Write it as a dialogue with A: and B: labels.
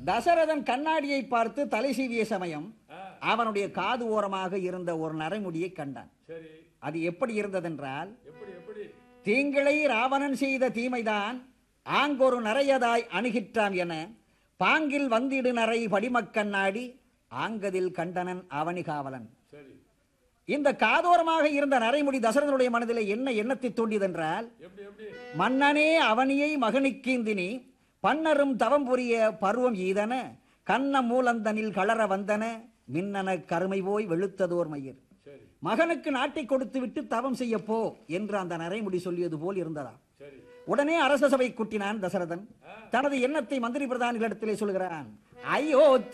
A: தசரதன் கண்ணாடியை பார்த்து தலை சீவிய சமயம்
B: ஆ,
A: அவனுடைய காது ஓரமாக இருந்த ஒரு நரைமுடியை கண்டான்
B: சரி
A: அது எப்படி இருந்ததென்றால்
B: எப்படி எப்படி
A: தீங்கிளை ராவணன் செய்த தீமைதான் ஆங்கொரு நரையதாய் அணுகிற்றாம் என பாங்கில் வந்திடு நரை படிமக்கண்ணாடி ஆங்கதில் கண்டனன் அவனி காவலன்
B: சரி
A: இந்த காதோரமாக இருந்த நரைமுடி தசரதனுடைய மனதிலே என்ன எண்ணத்தை தோண்டியதென்றால்
B: எப்படி எப்படி
A: மன்னனே அவனியை மகனுக்கீந்தினி பன்னரும் தவம் புரிய பருவம் ஈதன கண்ண மூலந்தனில் கலர வந்தன மின்னன கருமை போய் வெளுத்ததோர் மயிர்
B: சரி
A: மகனுக்கு நாட்டை கொடுத்து விட்டு தவம் செய்ய போ என்று அந்த நரைமுடி சொல்லியது போல் இருந்ததா
B: சரி
A: உடனே அரச சபை கூட்டினான் தசரதன் தனது எண்ணத்தை மந்திரி பிரதானிகளிடத்திலே சொல்கிறான் ஐயோ